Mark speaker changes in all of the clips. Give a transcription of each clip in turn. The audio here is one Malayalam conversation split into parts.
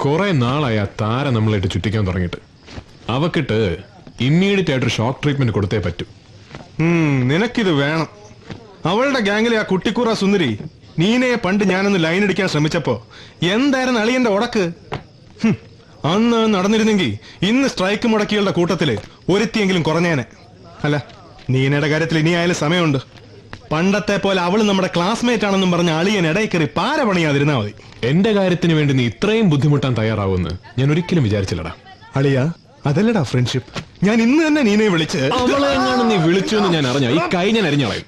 Speaker 1: കുറെ നാളായി ആ താര നമ്മളായിട്ട് ചുറ്റിക്കാൻ തുടങ്ങിയിട്ട് അവക്കിട്ട് ഇമ്മീഡിയറ്റ് ആയിട്ടൊരു ഷോക്ക് ട്രീറ്റ്മെന്റ് കൊടുത്തേ പറ്റൂ
Speaker 2: ഉം, നിനക്കിത് വേണം അവളുടെ ഗാംഗിലെ ആ കുട്ടിക്കൂറ സുന്ദരി നീനയെ പണ്ട് ഞാനൊന്ന് ലൈൻ അടിക്കാൻ ശ്രമിച്ചപ്പോ എന്തായിരുന്നു അളിയന്റെ ഉടക്ക് ഹും, അന്ന് അത് നടന്നിരുന്നെങ്കിൽ ഇന്ന് സ്ട്രൈക്ക് മുടക്കികളുടെ കൂട്ടത്തില് ഒരുത്തിയെങ്കിലും കുറഞ്ഞേനെ അല്ല നീനയുടെ കാര്യത്തിൽ ഇനി ആയാലും സമയമുണ്ട് പണ്ടത്തെ പോലെ അവള് നമ്മുടെ ക്ലാസ്മേറ്റ് ആണെന്നും പറഞ്ഞ അളിയൻ ഇടയിൽ കയറി പാര പണിയാതിരുന്നാ മതി
Speaker 1: എന്റെ കാര്യത്തിന് വേണ്ടി നീ ഇത്രയും ബുദ്ധിമുട്ടാൻ തയ്യാറാവുമെന്ന് ഞാൻ ഒരിക്കലും വിചാരിച്ചില്ലടാ
Speaker 2: അളിയ അതല്ലടാ ഫ്രണ്ട്ഷിപ്പ് ഞാൻ ഇന്ന് തന്നെ നീനെ വിളിച്ച്
Speaker 1: അവളെ എങ്ങാനും നീ വിളിച്ചു എന്ന് ഞാൻ അറിഞ്ഞ ഈ കൈ ഞാൻ അരിഞ്ഞളയും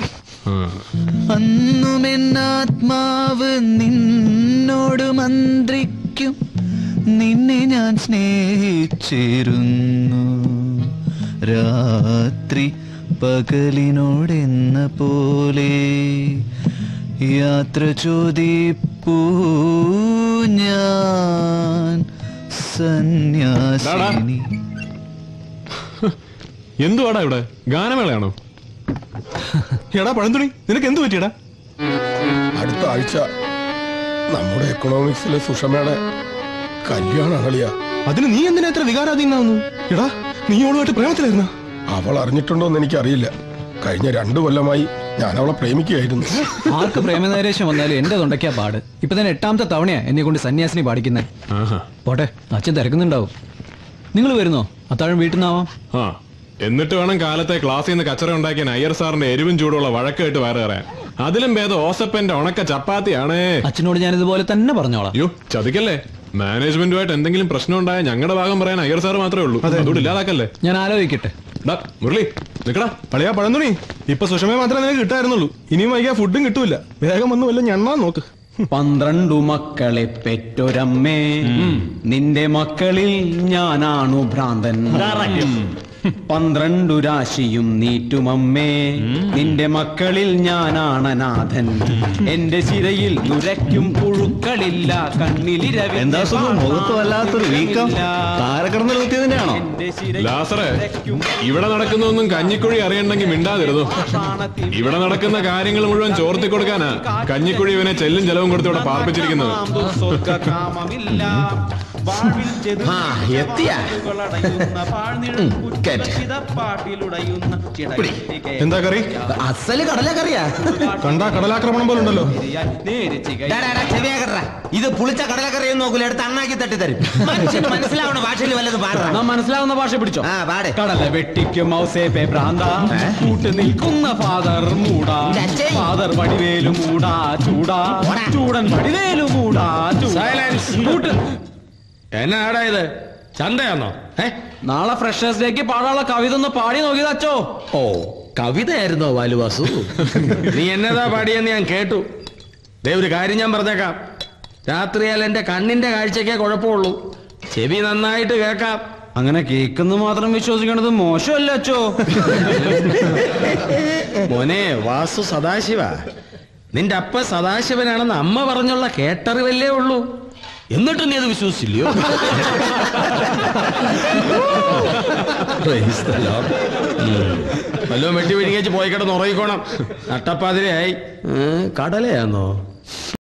Speaker 3: അന്നുമെന്നാത്മാവ് നിന്നോട് മന്ത്രിക്കും നിന്നെ ഞാൻ സ്നേഹിച്ചിരുന്നു രാത്രി പകലിനോടെന്ന പോലെ യാത്ര ചോദിപ്പൂ ഞാൻ സന്യാസിനി
Speaker 1: എന്തുവാടാ ഇവിടെ ഗാനമേളയാണോ
Speaker 2: എടാ പഴന്തുണി നിനക്ക് എന്ത് പറ്റിയടാ
Speaker 4: അടുത്ത ആഴ്ച നമ്മുടെ എക്കണോമിക്സിലെ സുഷമയുടെ കല്യാണം അളിയ
Speaker 2: അതിന് നീ എന്തിനാ എത്ര വികാരാധീനാവുന്നു എടാ നീ അവളുമായിട്ട് പ്രേമത്തിലായിരുന്ന
Speaker 4: അവൾ അറിഞ്ഞിട്ടുണ്ടോ എന്ന് എനിക്കറിയില്ല കഴിഞ്ഞ രണ്ടു കൊല്ലമായി ഞാൻ അവളെ പ്രേമിക്കുകയായിരുന്നു
Speaker 5: ആർക്ക് പ്രേമനൈരേശം വന്നാലും എന്റെ തൊണ്ടയ്ക്കാ പാട് ഇപ്പൊ തന്നെ എട്ടാമത്തെ തവണയാ എന്നെ കൊണ്ട് സന്യാസിനി പാടിക്കുന്നേ
Speaker 1: ആഹാ
Speaker 5: പോട്ടെ അച്ഛൻ തിരക്കുന്നുണ്ടാവും നിങ്ങൾ വരുന്നോ അത്താഴം വീട്ടിൽ നിന്നാവാം
Speaker 1: ആ എന്നിട്ട് വേണം കാലത്തെ ക്ലാസ്സിൽ നിന്ന് കച്ചറ ഉണ്ടാക്കിയ അയ്യർ സാറിന്റെ എരിവും ചൂടുള്ള വഴക്കായിട്ട് വയറ് കയറാൻ അതിലും ഭേദം ഓസപ്പന്റെ ഉണക്ക ചപ്പാത്തിയാണേ
Speaker 5: അച്ഛനോട് ഞാൻ ഇതുപോലെ തന്നെ പറഞ്ഞോളാം
Speaker 1: അയ്യോ ചതിക്കല്ലേ മാനേജ്മെന്റുമായിട്ട് എന്തെങ്കിലും പ്രശ്നം ഉണ്ടായ ഞങ്ങളുടെ ഭാഗം പറയാൻ അയ്യർ സാർ മാത്രമേ ഉള്ളൂ അതുകൊണ്ട് ഇല്ലാതാക്കല്ലേ
Speaker 5: ഞാൻ ആലോചിക്കട്ടെ
Speaker 1: ഡാ, മുരളി നിക്കടാ
Speaker 2: പഴയ പഴന്തുണി ഇപ്പൊ സുഷമയെ മാത്രമേ നിനക്ക് കിട്ടായിരുന്നുള്ളൂ ഇനിയും വൈകിയാ ഫുഡും കിട്ടൂല വേഗം വന്ന് വല്ല ഞണ്ണാൻ നോക്ക്
Speaker 6: പന്ത്രണ്ടു മക്കളെ പെറ്റൊരമ്മേ നിന്റെ മക്കളിൽ ഞാനാണു ഭ്രാന്തൻ പന്ത്രണ്ടു രാശിയും നീറ്റുമമ്മേ നിന്റെ മക്കളിൽ ഞാനാണ് അനാഥൻ എന്റെ ശിരയിൽ നുരയ്ക്കും പുഴുക്കളില്ല കണ്ണിലിരവി
Speaker 3: എന്താ സുഖം? മുഖത്ത് വല്ലാത്തൊരു വീക്കം. താരക്കിടന്ന് കുത്തിയതിന്റെ ആണോ?
Speaker 1: ലാസറെ ഇവിടെ നടക്കുന്നൊന്നും കഞ്ഞിക്കുഴി അറിയണ്ടെങ്കിൽ മിണ്ടാതിരുന്നു ഇവിടെ നടക്കുന്ന കാര്യങ്ങൾ മുഴുവൻ ചോർത്തി കൊടുക്കാനാ കഞ്ഞിക്കുഴി ഇവനെ ചെല്ലും ചെലവും കൊടുത്ത് ഇവിടെ പാർപ്പിച്ചിരിക്കുന്നത്
Speaker 6: ആ, എത്തിയാ?
Speaker 2: എന്താ കറി
Speaker 6: അസല് കടലക്കറിയാ
Speaker 2: കണ്ടാ കടലാക്രമണം പോലെ ഉണ്ടല്ലോ
Speaker 6: ഡാ, ഡാ, ഡാ, ചെവിയാക്കട്ടെടാ. ഇത് പുളിച്ച കടലക്കറിയൊന്നും നോക്കൂല എടുത്ത് അണ്ണാക്കി തട്ടി തരും മനുഷ്യന് മനസ്സിലാവണ ഭാഷയിൽ വല്ലത് പാടാ
Speaker 5: നാം മനസ്സിലാവുന്ന ഭാഷ പിടിച്ചോ
Speaker 6: ആ പാടെ
Speaker 5: കടല വെട്ടിക്കും ഔസേപ്പെ ഭ്രാന്ത കൂട്ട് നിൽക്കുന്ന ഫാദർ മൂടാ
Speaker 6: ചച്ചേ.
Speaker 5: ഫാദർ വടിവേലു മൂടാ ചൂടാ
Speaker 6: പോടാ.
Speaker 5: ചൂടൻ വടിവേലു മൂടാ സൈലൻസ് കൂട്ട്
Speaker 7: എന്നാടാ ഇത് ചന്തയാന്നോ ഏ
Speaker 5: നാളെ ഫ്രഷേഴ്സ് ഡേക്ക് പാടാനുള്ള കവിത ഒന്ന് പാടി നോക്കിയത് അച്ചോ
Speaker 7: ഓ കവിതയായിരുന്നോ വാലുവാസു നീ എന്നതാ പാടിയെന്ന് ഞാൻ കേട്ടു ദേ ഒരു കാര്യം ഞാൻ പറഞ്ഞേക്കാം രാത്രിയാൽ എന്റെ കണ്ണിന്റെ കാഴ്ചക്കേ കുഴപ്പമുള്ളൂ ചെവി നന്നായിട്ട് കേൾക്കാം
Speaker 5: അങ്ങനെ കേൾക്കുന്നു മാത്രം വിശ്വസിക്കണത് മോശമല്ല അച്ചോ
Speaker 7: മോനെ വാസു സദാശിവ നിന്റെ അപ്പ സദാശിവനാണെന്ന് അമ്മ പറഞ്ഞുള്ള കേട്ടറിവല്ലേ ഉള്ളൂ എന്നിട്ടും നീ അത് വിശ്വസിച്ചില്ലയോ Praise the Lord. ഉം. വല്ലതും വെട്ടി വിഴുങ്ങിച്ച് പോയി കിടന്ന് ഉറങ്ങിക്കോണം നട്ടപ്പാതിരയായി ഉം, കടലയാന്നോ